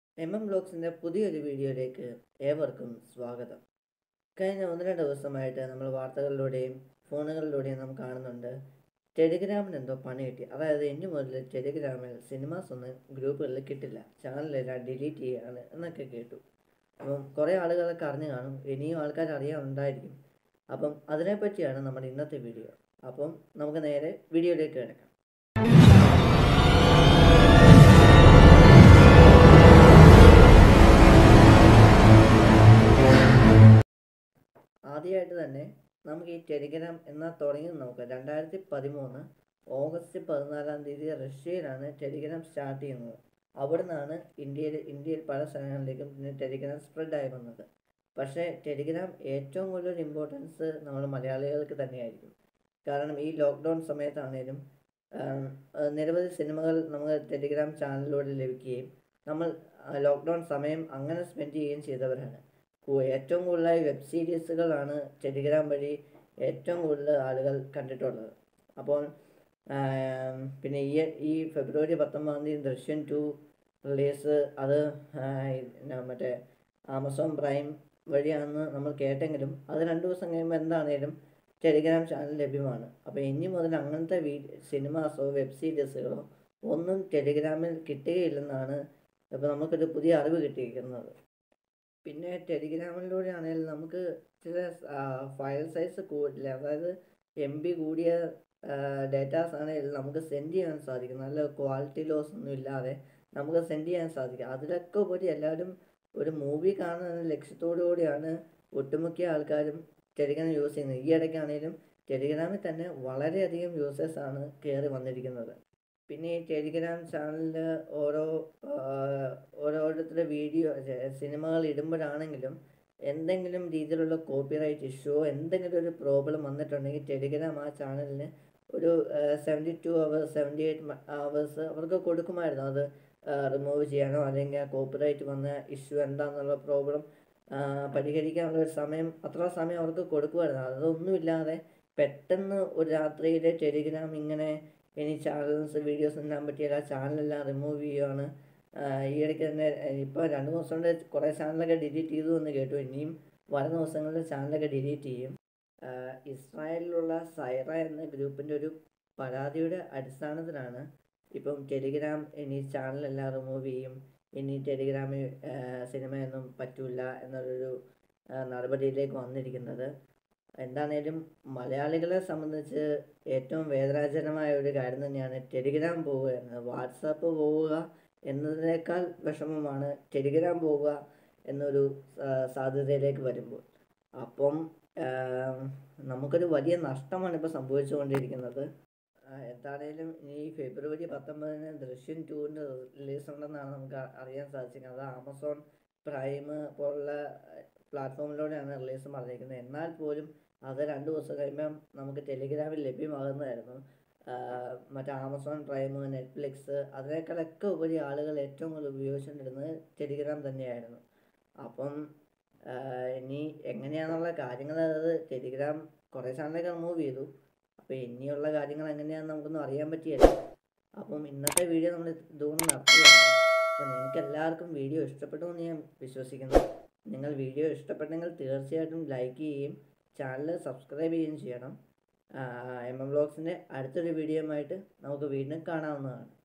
M M ബ്ലോഗ്സിൻ്റെ പുതിയൊരു വീഡിയോയിലേക്ക് ഏവർക്കും സ്വാഗതം കഴിഞ്ഞ ഒന്ന് രണ്ട് ദിവസമായിട്ട് നമ്മൾ വാർത്തകളിലൂടെയും ഫോണുകളിലൂടെയും നാം കാണുന്നുണ്ട് ടെലിഗ്രാമിന് എന്തോ പണി കിട്ടി അതായത് ഇനി മുതൽ ടെലിഗ്രാമിൽ സിനിമാസ് ഒന്നും ഗ്രൂപ്പുകളിൽ കിട്ടില്ല ചാനലെല്ലാം ഡിലീറ്റ് ചെയ്യുകയാണ് എന്നൊക്കെ കേട്ടു അപ്പം കുറേ ആളുകളൊക്കെ അറിഞ്ഞു കാണും ഇനിയും ആൾക്കാർ അറിയാനുണ്ടായിരിക്കും അപ്പം അതിനെപ്പറ്റിയാണ് നമ്മുടെ ഇന്നത്തെ വീഡിയോ അപ്പം നമുക്ക് നേരെ വീഡിയോയിലേക്ക് കിടക്കാം ആദ്യമായിട്ട് തന്നെ നമുക്ക് ഈ ടെലിഗ്രാം എന്നാൽ തുടങ്ങി നോക്കാം രണ്ടായിരത്തി പതിമൂന്ന് ഓഗസ്റ്റ് പതിനാലാം തീയതി റഷ്യയിലാണ് ടെലിഗ്രാം സ്റ്റാർട്ട് ചെയ്യുന്നത് അവിടെ നിന്നാണ് ഇന്ത്യയിൽ ഇന്ത്യയിൽ പല സ്ഥലങ്ങളിലേക്കും പിന്നെ ടെലിഗ്രാം സ്പ്രെഡായി വന്നത് പക്ഷേ ടെലിഗ്രാം ഏറ്റവും കൂടുതൽ ഇമ്പോർട്ടൻസ് നമ്മൾ മലയാളികൾക്ക് തന്നെയായിരിക്കും കാരണം ഈ ലോക്ക്ഡൗൺ സമയത്താണേലും ആം, ആ, നിരവധി സിനിമകൾ നമുക്ക് ടെലിഗ്രാം ചാനലിലൂടെ ലഭിക്കുകയും നമ്മൾ ലോക്ക്ഡൗൺ സമയം അങ്ങനെ സ്പെൻഡ് ചെയ്യുകയും ചെയ്തവരാണ് കു- ഏറ്റവും കൂടുതലായി വെബ് സീരീസുകളാണ് ടെലിഗ്രാം വഴി ഏറ്റവും കൂടുതൽ ആളുകൾ കണ്ടിട്ടുള്ളത് അപ്പോൾ ആം, പിന്നെ ഈ ഈ ഫെബ്രുവരി പത്തൊമ്പതാം തീയതി ദൃശ്യം ടു റിലീസ് അത് ആ, ഈ ന- മറ്റേ ആമസോൺ പ്രൈം വഴിയാണെന്ന് നമ്മൾ കേട്ടെങ്കിലും അത് രണ്ട് ദിവസം കഴിയുമ്പോൾ എന്താണേലും ടെലിഗ്രാം ചാനൽ ലഭ്യമാണ് അപ്പോൾ ഇനി മുതൽ അങ്ങനത്തെ വീ സിനിമാസോ വെബ് സീരീസുകളോ ഒന്നും ടെലിഗ്രാമിൽ കിട്ടുകയില്ലെന്നാണ് ഇപ്പോൾ നമുക്കൊരു പുതിയ അറിവ് കിട്ടിയിരിക്കുന്നത് പിന്നെ ടെലിഗ്രാമിലൂടെ ആണെങ്കിൽ നമുക്ക് ചില ഫയൽ സൈസ് കൂടില്ല അതായത് എം ബി കൂടിയ ഡേറ്റാസ് ആണെങ്കിൽ നമുക്ക് സെൻഡ് ചെയ്യാൻ സാധിക്കും നല്ല ക്വാളിറ്റി ലോസ് ഒന്നും ഇല്ലാതെ നമുക്ക് സെൻഡ് ചെയ്യാൻ സാധിക്കും അതിലൊക്കെ ഉപരി എല്ലാവരും ഒരു മൂവി കാണുന്ന ലക്ഷ്യത്തോടു കൂടിയാണ് ഒട്ടുമിക്ക ആൾക്കാരും ടെലിഗ്രാം യൂസ് ചെയ്യുന്നത് ഈ ഇടയ്ക്കാണെങ്കിലും ടെലിഗ്രാമിൽ തന്നെ വളരെയധികം യൂസേഴ്സാണ് കയറി വന്നിരിക്കുന്നത് പിന്നെ ഈ ടെലിഗ്രാം ചാനലിൽ ഓരോ ആഹ്, ഓരോരുത്തരുടെ വീഡിയോ സിനിമകൾ ഇടുമ്പോഴാണെങ്കിലും എന്തെങ്കിലും രീതിയിലുള്ള കോപ്പിറൈറ്റ് ഇഷ്യൂ എന്തെങ്കിലും ഒരു പ്രോബ്ലം വന്നിട്ടുണ്ടെങ്കിൽ ടെലിഗ്രാം ആ ചാനലിന് ഒരു seventy two hours seventy eight hours അവർക്ക് കൊടുക്കുമായിരുന്നു അത് റിമൂവ് ചെയ്യാനോ അല്ലെങ്കിൽ ആ കോപ്പിറൈറ്റ് വന്ന ഇഷ്യൂ എന്താണെന്നുള്ള പ്രോബ്ലം പരിഹരിക്കാനുള്ള ഒരു സമയം അത്ര സമയം അവർക്ക് കൊടുക്കുമായിരുന്നു അതൊന്നുമില്ലാതെ പെട്ടെന്ന് ഒരു രാത്രിയിൽ ടെലിഗ്രാം ഇങ്ങനെ ഇനി ചാനൽസ് വീഡിയോസ് എല്ലാം പറ്റിയാൽ ആ ചാനലെല്ലാം റിമൂവ് ചെയ്യുകയാണ് ആഹ് ഈ ഇടയ്ക്ക് തന്നെ ഇപ്പോൾ രണ്ട് ദിവസം കൊണ്ട് കുറേ ചാനലൊക്കെ ഡിലീറ്റ് ചെയ്തു എന്ന് കേട്ടു ഇനിയും വരുന്ന ദിവസങ്ങളിൽ ചാനലൊക്കെ ഡിലീറ്റ് ചെയ്യും ആഹ് ഇസ്രായേലിലുള്ള സൈറ എന്ന ഗ്രൂപ്പിൻ്റെ ഒരു പരാതിയുടെ അടിസ്ഥാനത്തിലാണ് ഇപ്പം ടെലിഗ്രാം ഇനി ചാനലെല്ലാം റിമൂവ് ചെയ്യും ഇനി ടെലിഗ്രാമിൽ സിനിമയൊന്നും പറ്റില്ല എന്നൊരു ആഹ് നടപടിയിലേക്ക് വന്നിരിക്കുന്നത് എന്താണേലും മലയാളികളെ സംബന്ധിച്ച് ഏറ്റവും വേദനാജനമായ ഒരു കാര്യം തന്നെയാണ് ടെലിഗ്രാം പോവുക എന്നത് വാട്സാപ്പ് പോവുക എന്നതിനേക്കാൾ വിഷമമാണ് ടെലിഗ്രാം പോവുക എന്നൊരു ആ, സാധ്യതയിലേക്ക് വരുമ്പോൾ അപ്പം ആം, നമുക്കൊരു വലിയ നഷ്ടമാണ് ഇപ്പോൾ സംഭവിച്ചുകൊണ്ടിരിക്കുന്നത് ആ, എന്താണേലും ഈ ഫെബ്രുവരി പത്തൊമ്പതിന് ദൃശ്യം ടൂവിൻ്റെ റിലീസ് ഉണ്ടെന്നാണ് നമുക്ക് അ- അറിയാൻ സാധിച്ചിരിക്കുന്നത് അത് ആമസോൺ പ്രൈം പോലുള്ള പ്ലാറ്റ്ഫോമിലൂടെയാണ് റിലീസ് പറഞ്ഞിരിക്കുന്നത് എന്നാൽ പോലും അത് രണ്ട് ദിവസം കഴിയുമ്പം നമുക്ക് ടെലിഗ്രാമിൽ ലഭ്യമാകുന്നതായിരുന്നു ആഹ് മറ്റേ ആമസോൺ പ്രൈം നെറ്റ്ഫ്ലിക്സ് അതിനേക്കാളൊക്കെ ഉപരി ആളുകൾ ഏറ്റവും കൂടുതൽ ഉപയോഗിച്ചുകൊണ്ടിരുന്നത് ടെലിഗ്രാം തന്നെയായിരുന്നു അപ്പം ആഹ് ഇനി എങ്ങനെയാണെന്നുള്ള കാര്യങ്ങൾ അത് ടെലിഗ്രാം കുറേ ചാനലൊക്കെ റിമൂവ് ചെയ്തു അപ്പോൾ ഇനിയുള്ള കാര്യങ്ങൾ എങ്ങനെയാണെന്ന് നമുക്കൊന്നും അറിയാൻ പറ്റിയല്ല അപ്പം ഇന്നത്തെ വീഡിയോ നമ്മൾ ഇതുകൊണ്ട് നടത്തുകയാണ് അപ്പോൾ നിങ്ങൾക്ക് എല്ലാവർക്കും വീഡിയോ ഇഷ്ടപ്പെട്ടു എന്ന് ഞാൻ വിശ്വസിക്കുന്നു നിങ്ങൾ വീഡിയോ ഇഷ്ടപ്പെട്ടെങ്കിൽ തീർച്ചയായിട്ടും ലൈക്ക് ചെയ്യുകയും ചാനൽ സബ്സ്ക്രൈബ് ചെയ്യുകയും ചെയ്യണം എം എം ബ്ലോഗ്സിൻ്റെ അടുത്തൊരു വീഡിയോയുമായിട്ട് നമുക്ക് വീണ്ടും കാണാവുന്നതാണ്